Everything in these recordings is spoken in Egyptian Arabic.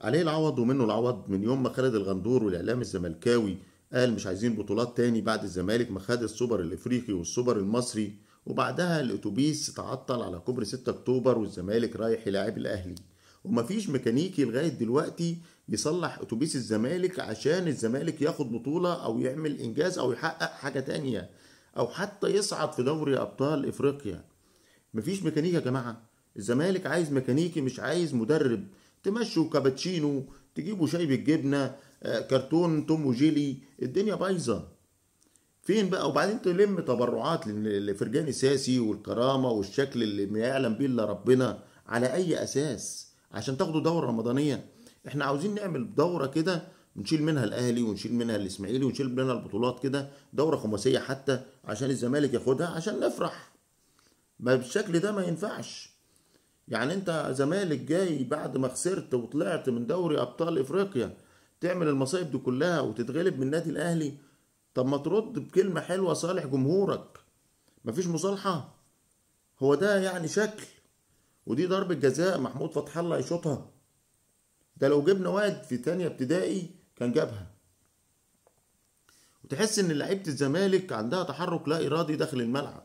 عليه العوض ومنه العوض من يوم ما خالد الغندور والاعلام الزملكاوي قال مش عايزين بطولات تاني بعد الزمالك ما خد السوبر الافريقي والسوبر المصري وبعدها الاتوبيس تعطل على كوبري 6 اكتوبر والزمالك رايح يلاعب الاهلي ومفيش ميكانيكي لغايه دلوقتي يصلح اتوبيس الزمالك عشان الزمالك ياخد بطوله او يعمل انجاز او يحقق حاجه تانية او حتى يصعد في دوري ابطال افريقيا مفيش ميكانيكي يا جماعه الزمالك عايز ميكانيكي مش عايز مدرب تمشوا كابتشينو تجيبوا شاي بالجبنه آه، كرتون توم وجيلي الدنيا بايظه فين بقى وبعدين تلم تبرعات لل- لفرجاني ساسي والكرامه والشكل اللي ما يعلم به الا ربنا على اي اساس عشان تاخدوا دوره رمضانيه احنا عاوزين نعمل دوره كده نشيل منها الاهلي ونشيل منها الاسماعيلي ونشيل منها البطولات كده دوره خماسيه حتى عشان الزمالك ياخدها عشان نفرح ما بالشكل ده ما ينفعش يعني انت زمالك جاي بعد ما خسرت وطلعت من دوري ابطال افريقيا تعمل المصايب دي كلها وتتغلب من النادي الاهلي طب ما ترد بكلمه حلوه صالح جمهورك مفيش مصالحه هو ده يعني شكل ودي ضربة جزاء محمود فتح الله يشوطها ده لو جبنا واد في تانية ابتدائي كان جابها وتحس ان لعيبة الزمالك عندها تحرك لا ارادي داخل الملعب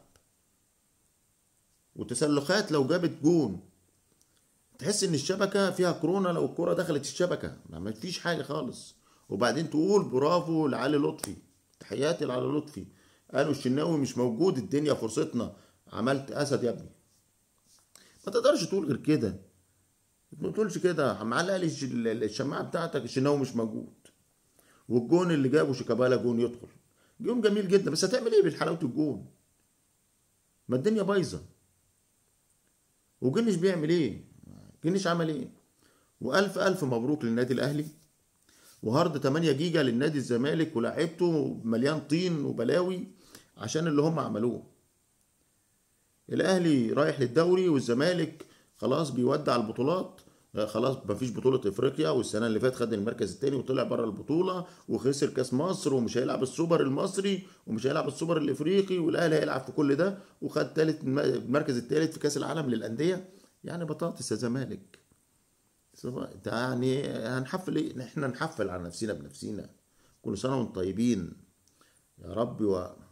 وتسلخات لو جابت جون تحس ان الشبكة فيها كورونا لو الكرة دخلت الشبكة ما ما فيش حاجة خالص وبعدين تقول برافو لعلي لطفي تحياتي لعلي لطفي قالوا الشناوي مش موجود الدنيا فرصتنا عملت اسد يا ابني ما تقدرش تقول غير كده ما تقولش كده معلق لي الش- الشماعه بتاعتك الشناوي مش موجود والجون اللي جابه شيكابالا جون يدخل جون جميل جدا بس هتعمل ايه بالحلاوه الجون ما الدنيا بايظه وجنش بيعمل ايه جنش عمل ايه والف الف مبروك للنادي الاهلي وهارد 8 جيجا للنادي الزمالك ولاعيبته مليان طين وبلاوي عشان اللي هم عملوه الاهلي رايح للدوري والزمالك خلاص بيودع البطولات آه، خلاص مفيش بطولة افريقيا والسنة اللي فاتت خد المركز التاني وطلع بره البطولة وخسر كاس مصر ومش هيلعب السوبر المصري ومش هيلعب السوبر الافريقي والاهلي هيلعب في كل ده وخد تالت المركز التالت في كاس العالم للأندية يعني بطاطس يا زمالك سواء- ده يعني هنحفل ايه احنا نحفل على نفسنا بنفسنا كل سنة وانتم طيبين يا رب و...